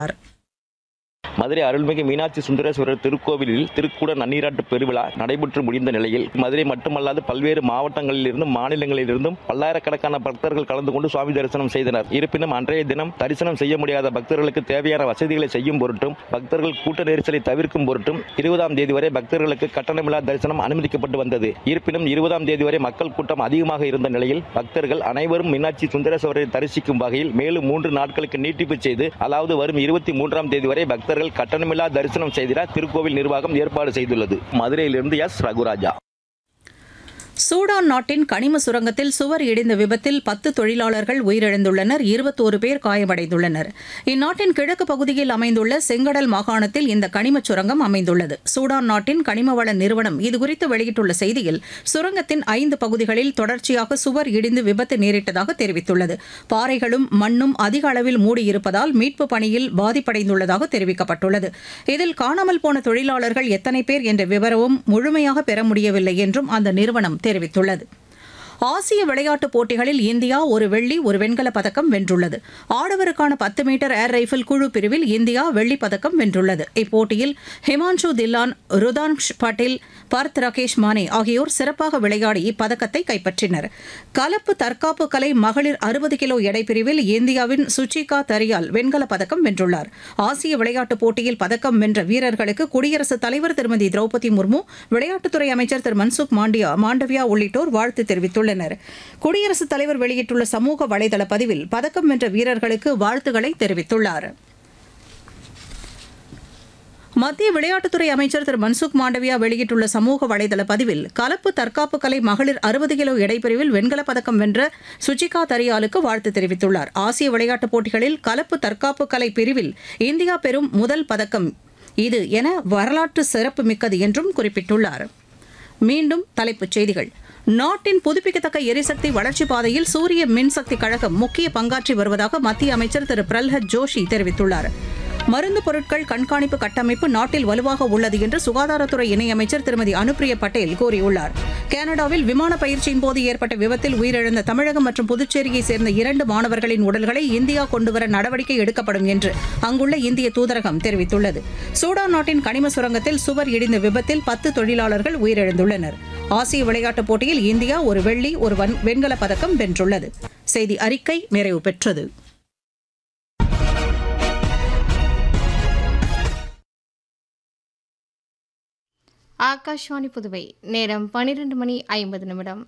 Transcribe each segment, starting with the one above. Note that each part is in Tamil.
மதுரை அருள்மிகு மீனாட்சி சுந்தரேஸ்வரர் திருக்கோவிலில் திருக்கூட நன்னீராட்டு பெருவிழா நடைபெற்று முடிந்த நிலையில் மதுரை மட்டுமல்லாது பல்வேறு மாவட்டங்களிலிருந்தும் மாநிலங்களிலிருந்தும் பல்லாயிரக்கணக்கான பக்தர்கள் கலந்து கொண்டு சுவாமி தரிசனம் செய்தனர் இருப்பினும் அன்றைய தினம் தரிசனம் செய்ய முடியாத பக்தர்களுக்கு தேவையான வசதிகளை செய்யும் பொருட்டும் பக்தர்கள் கூட்ட நெரிசலை தவிர்க்கும் பொருட்டும் இருபதாம் தேதி வரை பக்தர்களுக்கு கட்டணமில்லா தரிசனம் அனுமதிக்கப்பட்டு வந்தது இருப்பினும் இருபதாம் தேதி வரை மக்கள் கூட்டம் அதிகமாக இருந்த நிலையில் பக்தர்கள் அனைவரும் மீனாட்சி சுந்தரேஸ்வரரை தரிசிக்கும் வகையில் மேலும் மூன்று நாட்களுக்கு நீட்டிப்பு செய்து அதாவது வரும் இருபத்தி மூன்றாம் தேதி வரை பக்தர்கள் கட்டணமில்லா தரிசனம் செய்திட திருக்கோவில் நிர்வாகம் ஏற்பாடு செய்துள்ளது மதுரையிலிருந்து எஸ் ரகுராஜா சூடான் நாட்டின் கனிம சுரங்கத்தில் சுவர் இடிந்த விபத்தில் பத்து தொழிலாளர்கள் உயிரிழந்துள்ளனர் இருபத்தோரு பேர் காயமடைந்துள்ளனர் இந்நாட்டின் கிழக்கு பகுதியில் அமைந்துள்ள செங்கடல் மாகாணத்தில் இந்த கனிமச் சுரங்கம் அமைந்துள்ளது சூடான் நாட்டின் கனிமவள நிறுவனம் இதுகுறித்து வெளியிட்டுள்ள செய்தியில் சுரங்கத்தின் ஐந்து பகுதிகளில் தொடர்ச்சியாக சுவர் இடிந்து விபத்து நேரிட்டதாக தெரிவித்துள்ளது பாறைகளும் மண்ணும் அதிக அளவில் மூடியிருப்பதால் மீட்பு பணியில் பாதிப்படைந்துள்ளதாக தெரிவிக்கப்பட்டுள்ளது இதில் காணாமல் போன தொழிலாளர்கள் எத்தனை பேர் என்ற விவரமும் முழுமையாக பெற முடியவில்லை என்றும் அந்த நிறுவனம் தெரிவித்துள்ளது ஆசிய விளையாட்டுப் போட்டிகளில் இந்தியா ஒரு வெள்ளி ஒரு வெண்கலப் பதக்கம் வென்றுள்ளது ஆடவருக்கான பத்து மீட்டர் ஏர் ரைஃபிள் குழு பிரிவில் இந்தியா வெள்ளிப் பதக்கம் வென்றுள்ளது இப்போட்டியில் ஹிமான்ஷு தில்லான் ருதான்ஷ் பட்டேல் பர்த் ராகேஷ் மானே ஆகியோர் சிறப்பாக விளையாடி இப்பதக்கத்தை கைப்பற்றினர் கலப்பு தற்காப்பு கலை மகளிர் அறுபது கிலோ எடை பிரிவில் இந்தியாவின் சுச்சிகா தரியால் வெண்கலப் பதக்கம் வென்றுள்ளார் ஆசிய விளையாட்டுப் போட்டியில் பதக்கம் வென்ற வீரர்களுக்கு குடியரசுத் தலைவர் திருமதி திரௌபதி முர்மு விளையாட்டுத்துறை அமைச்சர் திரு மன்சுக் மாண்டியா மாண்டவியா உள்ளிட்டோர் வாழ்த்து தெரிவித்துள்ளனர் குடியரசுத் தலைவர் வெளியிட்டுள்ள சமூக வலைதள பதிவில் பதக்கம் வென்ற வீரர்களுக்கு வாழ்த்துக்களை தெரிவித்துள்ளார் மத்திய விளையாட்டுத்துறை அமைச்சர் திரு மன்சுக் மாண்டவியா வெளியிட்டுள்ள சமூக வலைதள பதிவில் கலப்பு தற்காப்பு கலை மகளிர் அறுபது கிலோ எடைப்பிரிவில் வெண்கலப் பதக்கம் வென்ற சுச்சிகா தரியாலுக்கு வாழ்த்து தெரிவித்துள்ளார் ஆசிய விளையாட்டுப் போட்டிகளில் கலப்பு தற்காப்பு கலை பிரிவில் இந்தியா பெறும் முதல் பதக்கம் இது என வரலாற்று சிறப்பு மிக்கது என்றும் குறிப்பிட்டுள்ளார் மீண்டும் தலைப்புச் செய்திகள் நாட்டின் புதுப்பிக்கத்தக்க எரிசக்தி வளர்ச்சிப் பாதையில் சூரிய மின்சக்தி கழகம் முக்கிய பங்காற்றி வருவதாக மத்திய அமைச்சர் திரு பிரல்ஹத் ஜோஷி தெரிவித்துள்ளார் மருந்து பொருட்கள் கண்காணிப்பு கட்டமைப்பு நாட்டில் வலுவாக உள்ளது என்று சுகாதாரத்துறை இணையமைச்சர் திருமதி அனுப்பிரியா பட்டேல் கூறியுள்ளார் கனடாவில் விமான பயிற்சியின் போது ஏற்பட்ட விபத்தில் உயிரிழந்த தமிழகம் மற்றும் புதுச்சேரியை சேர்ந்த இரண்டு மாணவர்களின் உடல்களை இந்தியா கொண்டுவர நடவடிக்கை எடுக்கப்படும் என்று அங்குள்ள இந்திய தூதரகம் தெரிவித்துள்ளது சூடான் நாட்டின் கனிம சுரங்கத்தில் சுவர் இடிந்த விபத்தில் பத்து தொழிலாளர்கள் உயிரிழந்துள்ளனர் ஆசிய விளையாட்டுப் போட்டியில் இந்தியா ஒரு வெள்ளி ஒரு வன்- வெண்கலப் பதக்கம் வென்றுள்ளது செய்தி அறிக்கை நிறைவு பெற்றது ஆகாஷ்வாணி புதுவை நேரம் பன்னிரண்டு மணி ஐம்பது நிமிடம்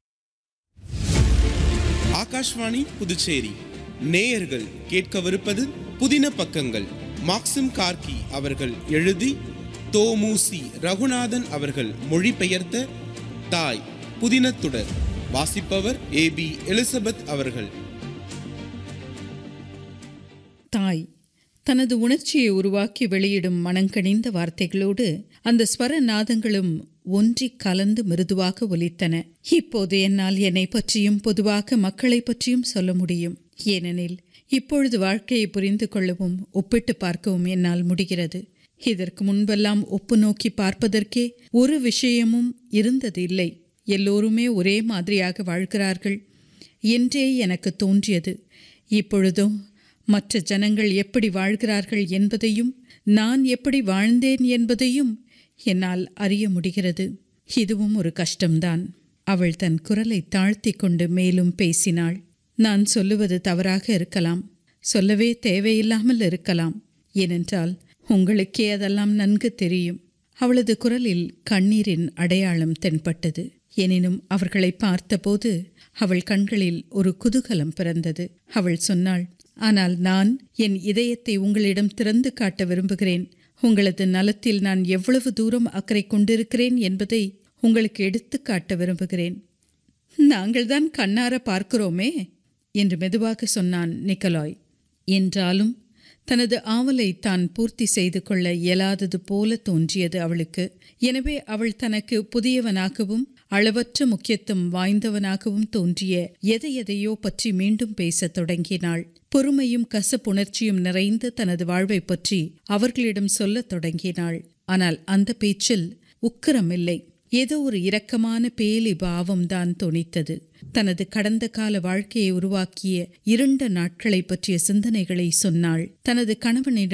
ஆகாஷ்வாணி புதுச்சேரி நேயர்கள் கேட்கவிருப்பது புதின பக்கங்கள் மாக்சிம் கார்கி அவர்கள் எழுதி தோமுசி ரகுநாதன் அவர்கள் மொழிபெயர்த்த தாய் புதினத்துடர் வாசிப்பவர் ஏ பி எலிசபெத் அவர்கள் தாய் தனது உணர்ச்சியை உருவாக்கி வெளியிடும் மனங்கனிந்த வார்த்தைகளோடு அந்த ஸ்வர நாதங்களும் ஒன்றி கலந்து மிருதுவாக ஒலித்தன இப்போது என்னால் என்னை பற்றியும் பொதுவாக மக்களை பற்றியும் சொல்ல முடியும் ஏனெனில் இப்பொழுது வாழ்க்கையை புரிந்து கொள்ளவும் ஒப்பிட்டு பார்க்கவும் என்னால் முடிகிறது இதற்கு முன்பெல்லாம் ஒப்பு நோக்கி பார்ப்பதற்கே ஒரு விஷயமும் இருந்தது இல்லை எல்லோருமே ஒரே மாதிரியாக வாழ்கிறார்கள் என்றே எனக்கு தோன்றியது இப்பொழுதோ மற்ற ஜனங்கள் எப்படி வாழ்கிறார்கள் என்பதையும் நான் எப்படி வாழ்ந்தேன் என்பதையும் என்னால் அறிய முடிகிறது இதுவும் ஒரு கஷ்டம்தான் அவள் தன் குரலை தாழ்த்தி கொண்டு மேலும் பேசினாள் நான் சொல்லுவது தவறாக இருக்கலாம் சொல்லவே தேவையில்லாமல் இருக்கலாம் ஏனென்றால் உங்களுக்கே அதெல்லாம் நன்கு தெரியும் அவளது குரலில் கண்ணீரின் அடையாளம் தென்பட்டது எனினும் அவர்களை பார்த்தபோது அவள் கண்களில் ஒரு குதூகலம் பிறந்தது அவள் சொன்னாள் ஆனால் நான் என் இதயத்தை உங்களிடம் திறந்து காட்ட விரும்புகிறேன் உங்களது நலத்தில் நான் எவ்வளவு தூரம் அக்கறை கொண்டிருக்கிறேன் என்பதை உங்களுக்கு எடுத்துக் காட்ட விரும்புகிறேன் நாங்கள்தான் கண்ணார பார்க்கிறோமே என்று மெதுவாக சொன்னான் நிக்கலாய் என்றாலும் தனது ஆவலை தான் பூர்த்தி செய்து கொள்ள இயலாதது போல தோன்றியது அவளுக்கு எனவே அவள் தனக்கு புதியவனாகவும் அளவற்ற முக்கியத்துவம் வாய்ந்தவனாகவும் தோன்றிய எதை எதையோ பற்றி மீண்டும் பேசத் தொடங்கினாள் பொறுமையும் கசப்புணர்ச்சியும் நிறைந்த தனது வாழ்வைப் பற்றி அவர்களிடம் சொல்லத் தொடங்கினாள் ஆனால் அந்த பேச்சில் உக்கிரம் இல்லை ஏதோ ஒரு இரக்கமான பேலி பாவம்தான் தொனித்தது தனது கடந்த கால வாழ்க்கையை உருவாக்கிய இருண்ட நாட்களை பற்றிய சிந்தனைகளை சொன்னாள் தனது கணவனிடம்